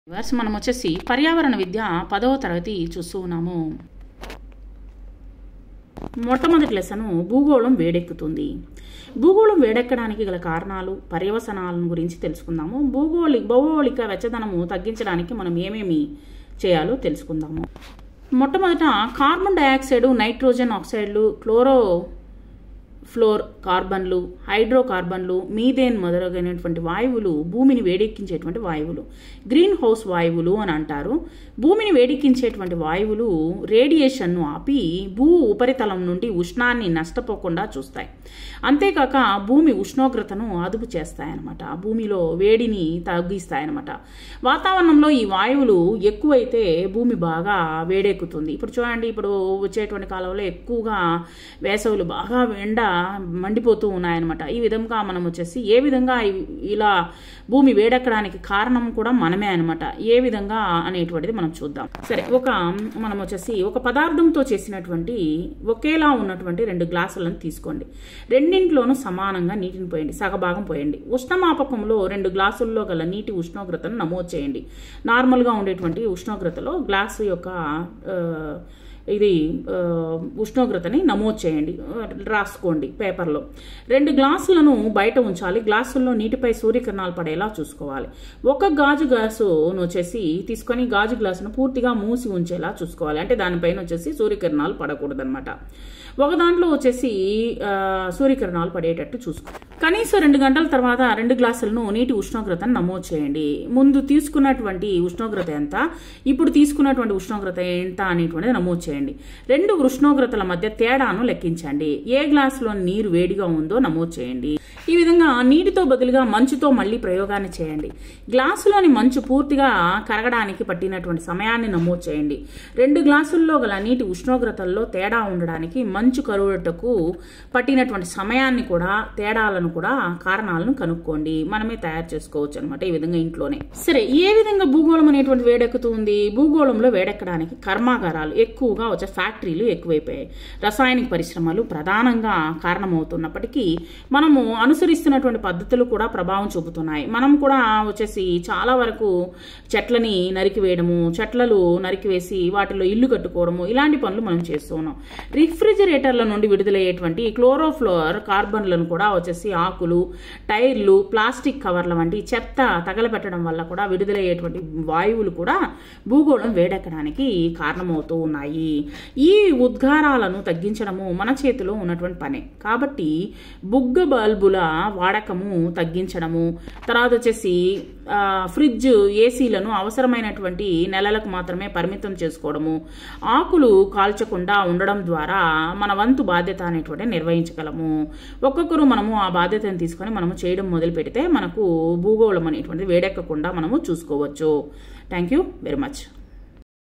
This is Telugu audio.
వర్స్ మనం వచ్చేసి పర్యావరణ విద్య పదవ తరగతి చూస్తూ ఉన్నాము మొట్టమొదటి లెసను భూగోళం వేడెక్కుతుంది భూగోళం వేడెక్కడానికి గల కారణాలు పర్యవసనాలను గురించి తెలుసుకుందాము భూగోళి భౌగోళిక వెచ్చదనము తగ్గించడానికి మనం ఏమేమి చేయాలో తెలుసుకుందాము మొట్టమొదట కార్బన్ డయాక్సైడ్ నైట్రోజన్ ఆక్సైడ్లు క్లోరో ఫ్లోర్ కార్బన్లు హైడ్రోకార్బన్లు మీథేన్ మొదలైనటువంటి వాయువులు భూమిని వేడెక్కించేటువంటి వాయువులు గ్రీన్ హౌస్ వాయువులు అని అంటారు భూమిని వేడెక్కించేటువంటి వాయువులు రేడియేషన్ను ఆపి భూ ఉపరితలం నుండి ఉష్ణాన్ని నష్టపోకుండా చూస్తాయి అంతేకాక భూమి ఉష్ణోగ్రతను అదుపు చేస్తాయన్నమాట భూమిలో వేడిని తగ్గిస్తాయన్నమాట వాతావరణంలో ఈ వాయువులు ఎక్కువైతే భూమి బాగా వేడెక్కుతుంది ఇప్పుడు చూడండి ఇప్పుడు వచ్చేటువంటి కాలంలో ఎక్కువగా వేసవులు బాగా ఎండ మండిపోతూ ఉన్నాయన్నమాట ఈ విధంగా మనం వచ్చేసి ఏ విధంగా ఇ- ఇలా భూమి వేడెక్కడానికి కారణం కూడా మనమే అనమాట ఏ విధంగా అనేటువంటిది మనం చూద్దాం సరే ఒక మనం వచ్చేసి ఒక పదార్థంతో చేసినటువంటి ఒకేలా ఉన్నటువంటి రెండు గ్లాసులను తీసుకోండి రెండింటిలోనూ సమానంగా నీటిని పోయండి సగభాగం పోయండి ఉష్ణమాపకంలో రెండు గ్లాసుల్లో గల నీటి ఉష్ణోగ్రతను నమోదు చేయండి నార్మల్గా ఉండేటువంటి ఉష్ణోగ్రతలో గ్లాసు యొక్క ఆ, ఇది ఆ, ఉష్ణోగ్రతని నమోదు చేయండి ఆ, రాసుకోండి పేపర్లో రెండు గ్లాసులను బయట ఉంచాలి గ్లాసుల్లో నీటిపై సూర్యకిరణాలు పడేలా చూసుకోవాలి ఒక గాజు గ్లాసును వచ్చేసి తీసుకొని గాజు గ్లాసును పూర్తిగా మూసి ఉంచేలా చూసుకోవాలి అంటే దానిపైన వచ్చేసి సూర్యకిరణాలు పడకూడదన్నమాట ఒక దాంట్లో వచ్చేసి ఆ, సూర్యకిరణాలు పడేటట్టు చూసుకో కనీసం రెండు గంటల తర్వాత రెండు గ్లాసులను నీటి ఉష్ణోగ్రతను నమోదు చేయండి ముందు తీసుకున్నటువంటి ఉష్ణోగ్రత ఎంత ఇప్పుడు తీసుకున్నటువంటి ఉష్ణోగ్రత ఎంత అనేటువంటిది నమోదు చేయండి రెండు ఉష్ణోగ్రతల మధ్య తేడాను లెక్కించండి ఏ గ్లాసులో నీరు వేడిగా ఉందో నమోదు చేయండి ఈ విధంగా నీటితో బదులుగా మంచుతో మళ్ళీ ప్రయోగాన్ని చేయండి గ్లాసులోని మంచు పూర్తిగా కరగడానికి పట్టినటువంటి సమయాన్ని నమోదు చేయండి రెండు గ్లాసుల్లో గల నీటి ఉష్ణోగ్రతల్లో తేడా ఉండడానికి మంచు కరువుటకు పట్టినటువంటి సమయాన్ని కూడా తేడాలను కూడా కారణాలను కనుక్కోండి మనమే తయారు చేసుకోవచ్చు అనమాట ఈ విధంగా ఇంట్లోనే సరే ఏ విధంగా భూగోళం అనేటువంటి వేడెక్కుతుంది భూగోళంలో వేడెక్కడానికి కర్మాగారాలు ఎక్కువగా వచ్చే ఫ్యాక్టరీలు ఎక్కువైపోయాయి రసాయనిక పరిశ్రమలు ప్రధానంగా కారణమవుతున్నప్పటికీ మనము అనుసరిస్తున్నటువంటి పద్ధతులు కూడా ప్రభావం చూపుతున్నాయి మనం కూడా వచ్చేసి చాలా వరకు చెట్లని నరికివేయడము చెట్లను నరికివేసి వాటిలో ఇల్లు కట్టుకోవడము ఇలాంటి పనులు మనం చేస్తూ ఉన్నాం రిఫ్రిజిరేటర్ల నుండి విడుదలయ్యేటువంటి క్లోరోఫ్లోర్ కార్బన్లను కూడా వచ్చేసి ఆకులు టైర్లు ప్లాస్టిక్ కవర్ల వంటి చెత్త తగలబెట్టడం వల్ల కూడా విడుదలయ్యేటువంటి వాయువులు కూడా భూగోళం వేడెక్కడానికి కారణమవుతూ ఉన్నాయి ఈ ఉద్గారాలను తగ్గించడము మన చేతిలో ఉన్నటువంటి పనే కాబట్టి బుగ్గ బల్బుల వాడకము తగ్గించడము తర్వాత వచ్చేసి ఆ, ఫ్రిడ్జ్ ఏసీలను అవసరమైనటువంటి నెలలకు మాత్రమే పరిమితం చేసుకోవడము ఆకులు కాల్చకుండా ఉండడం ద్వారా మన వంతు బాధ్యత అనేటువంటి నిర్వహించగలము ఒక్కొక్కరు మనము ఆ బాధ్యతను తీసుకొని మనము చేయడం మొదలు పెడితే మనకు భూగోళం అనేటువంటిది వేడెక్కకుండా మనము చూసుకోవచ్చు థ్యాంక్ యూ వెరీ మచ్